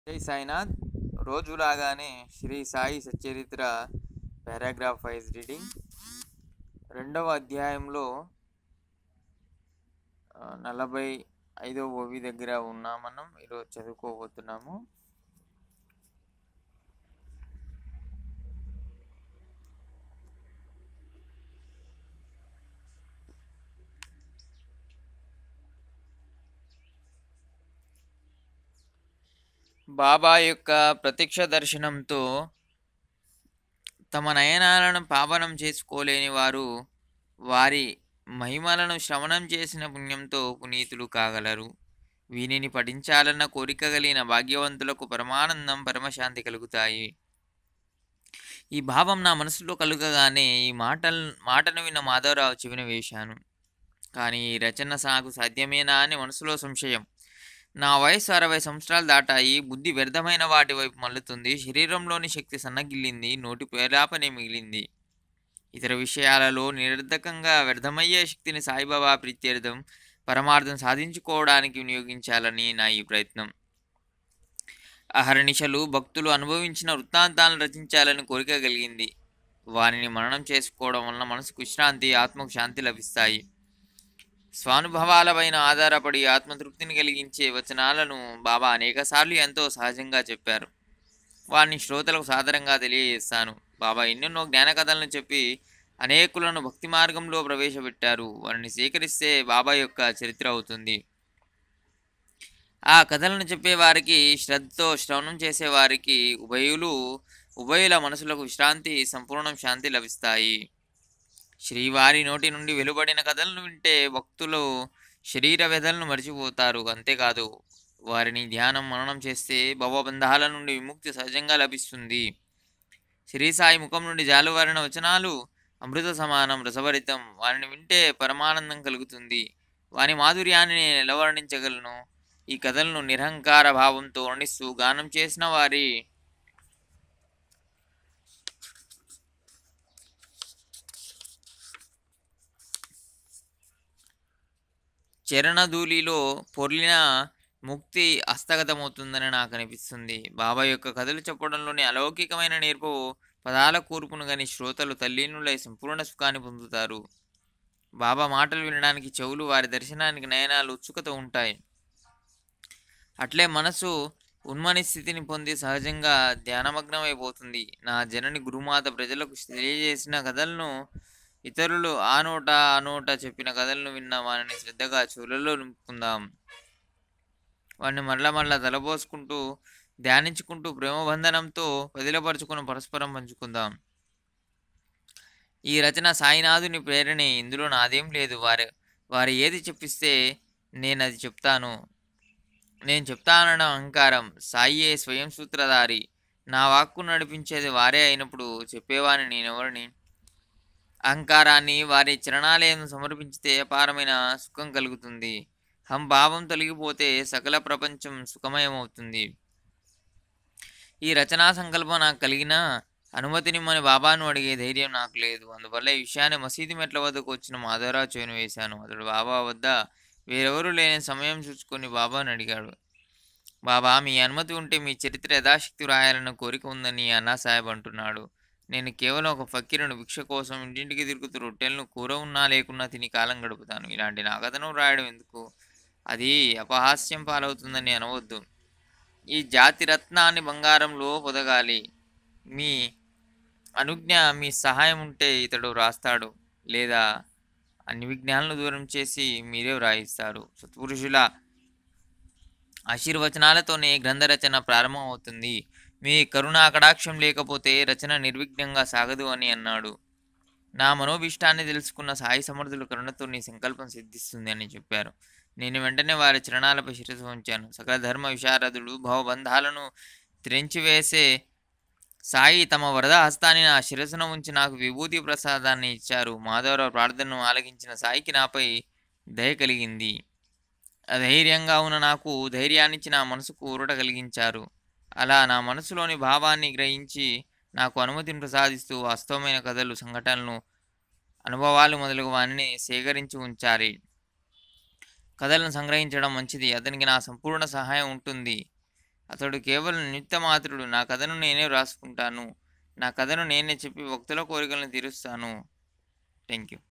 జై సాయినాథ్ రోజులాగానే Shri Sai Satcharitra paragraph wise reading రెండవ అధ్యాయంలో ఆ, నలభై ఐదవ ఓవి దగ్గర ఉన్నాం మనం ఈరోజు చదువుకోబోతున్నాము బాబా యొక్క ప్రత్యక్ష దర్శనంతో తమ నయనాలను పావనం చేసుకోలేని వారు వారి మహిమలను శ్రవణం చేసిన పుణ్యంతో పునీతులు కాగలరు వీనిని పఠించాలన్న కోరిక కలిగిన భాగ్యవంతులకు పరమానందం పరమశాంతి కలుగుతాయి ఈ భావం నా మనసులో కలుగగానే ఈ మాటల్ మాటను విన్న మాధవరావు చెవిన వేశాను కానీ ఈ రచన సాగు సాధ్యమేనా అని మనసులో సంశయం నా వయసు అరవై సంవత్సరాలు దాటాయి బుద్ధి వ్యర్థమైన వాటి వైపు మల్లుతుంది శరీరంలోని శక్తి సన్నగిల్లింది నోటి పేలాపనే మిగిలింది ఇతర విషయాలలో నిరర్ధకంగా వ్యర్థమయ్యే శక్తిని సాయిబాబా ప్రీత్యర్థం పరమార్థం సాధించుకోవడానికి వినియోగించాలని నా ఈ ప్రయత్నం అహర్నిశలు భక్తులు అనుభవించిన వృత్తాంతాలను రచించాలని కోరిక కలిగింది వానిని మననం చేసుకోవడం వలన మనసుకు విశ్రాంతి ఆత్మకు శాంతి లభిస్తాయి స్వానుభవాలపైన ఆధారపడి ఆత్మతృప్తిని కలిగించే వచనాలను బాబా అనేకసార్లు ఎంతో సహజంగా చెప్పారు వారిని శ్రోతలకు సాదరంగా తెలియజేస్తాను బాబా ఎన్నెన్నో జ్ఞాన కథలను చెప్పి అనేకులను భక్తి మార్గంలో ప్రవేశపెట్టారు వారిని స్వీకరిస్తే బాబా యొక్క చరిత్ర అవుతుంది ఆ కథలను చెప్పేవారికి శ్రద్ధతో శ్రవణం చేసేవారికి ఉభయులు ఉభయుల మనసులకు విశ్రాంతి సంపూర్ణ శాంతి లభిస్తాయి శ్రీవారి నోటి నుండి వెలువడిన కథలను వింటే భక్తులు శరీర వ్యధలను మర్చిపోతారు అంతేకాదు వారిని ధ్యానం మననం చేస్తే భవబంధాల నుండి విముక్తి సహజంగా లభిస్తుంది శ్రీ సాయి ముఖం నుండి జాలువారిన వచనాలు అమృత సమానం రసభరితం వారిని వింటే పరమానందం కలుగుతుంది వాని మాధుర్యాన్ని నేను ఎలా వర్ణించగలను ఈ కథలను నిరహంకార భావంతో వర్ణిస్తూ గానం చేసిన వారి చరణధూళిలో పొర్లిన ముక్తి హస్తగతమవుతుందని నాకు అనిపిస్తుంది బాబా యొక్క కథలు చెప్పడంలోని అలౌకికమైన నేర్పు పదాల కూర్పును గని శ్రోతలు తల్లీనులై సంపూర్ణ సుఖాన్ని పొందుతారు బాబా మాటలు వినడానికి చెవులు వారి దర్శనానికి నయనాలు ఉత్సుకత ఉంటాయి అట్లే మనసు ఉన్మని స్థితిని పొంది సహజంగా ధ్యానమగ్నమైపోతుంది నా జనని గురుమాత ప్రజలకు తెలియజేసిన కథలను ఇతరులు ఆ నోట ఆ నోట చెప్పిన కథలను విన్న వారిని శ్రద్ధగా చెవులలో నింపుకుందాం వాడిని మరల మరల తలపోసుకుంటూ ధ్యానించుకుంటూ ప్రేమబంధనంతో వదిలపరుచుకుని పరస్పరం పంచుకుందాం ఈ రచన సాయినాథుని ప్రేరణే ఇందులో నాదేం లేదు వారి వారు ఏది చెప్పిస్తే నేను అది చెప్తాను నేను చెప్తానన్న అహంకారం సాయియే స్వయం సూత్రధారి నా వాక్కు నడిపించేది వారే అయినప్పుడు చెప్పేవాని నేనెవరిని అహంకారాన్ని వారి చరణాలయం సమర్పించితే అపారమైన సుఖం కలుగుతుంది హం భావం తొలగిపోతే సకల ప్రపంచం సుఖమయమవుతుంది ఈ రచనా సంకల్పం నాకు కలిగిన అనుమతినిమ్మని బాబాను అడిగే ధైర్యం నాకు లేదు అందువల్ల ఈ విషయాన్ని మసీదు మెట్ల వద్దకు వచ్చిన మాధవరావు చెవిని వేశాను అతడు బాబా వద్ద వేరెవరూ లేని సమయం చూసుకొని బాబాను అడిగాడు బాబా మీ అనుమతి ఉంటే మీ చరిత్ర యథాశక్తి రాయాలన్న కోరిక ఉందని అన్నా సాహెబ్ అంటున్నాడు నేను కేవలం ఒక ఫకీరును భిక్ష కోసం ఇంటింటికి తిరుగుతూ రొట్టెలను కూర ఉన్నా లేకున్నా తిని కాలం గడుపుతాను ఇలాంటి నా కథను రాయడం ఎందుకు అది అపహాస్యం పాలవుతుందని అనవద్దు ఈ జాతి రత్నాన్ని బంగారంలో పొదగాలి మీ అనుజ్ఞ మీ సహాయం ఉంటే ఇతడు రాస్తాడు లేదా అన్ని విజ్ఞానాలను దూరం చేసి మీరే వ్రాయిస్తారు సత్పురుషుల ఆశీర్వచనాలతోనే గ్రంథ రచన ప్రారంభమవుతుంది మీ కరుణా కటాక్షం లేకపోతే రచన నిర్విఘ్నంగా సాగదు అని అన్నాడు నా మనోభిష్టాన్ని తెలుసుకున్న సాయి సమర్థుల కరుణతో నీ సంకల్పం సిద్ధిస్తుంది అని చెప్పారు నేను వెంటనే వారి చరణాలపై శిరసు ఉంచాను సకల ధర్మ విశారదులు భవబంధాలను త్రెంచివేసే సాయి తమ వరద హస్తాన్ని నా శిరసున ఉంచి నాకు విభూతి ప్రసాదాన్ని ఇచ్చారు మాధవరావు ప్రార్థనను ఆలకించిన సాయికి నాపై దయ కలిగింది అధైర్యంగా ఉన్న నాకు ధైర్యాన్నిచ్చి నా మనసుకు ఊరట కలిగించారు అలా నా మనసులోని భావాన్ని గ్రహించి నాకు అనుమతిని ప్రసాదిస్తూ వాస్తవమైన కథలు సంఘటనలు అనుభవాలు మొదలగు వారిని సేకరించి ఉంచాలి కథలను సంగ్రహించడం మంచిది అతనికి నా సంపూర్ణ సహాయం ఉంటుంది అతడు కేవలం నిమిత్త మాత్రుడు నా కథను నేనే వ్రాసుకుంటాను నా కథను నేనే చెప్పి భక్తుల కోరికలను తీరుస్తాను థ్యాంక్ యూ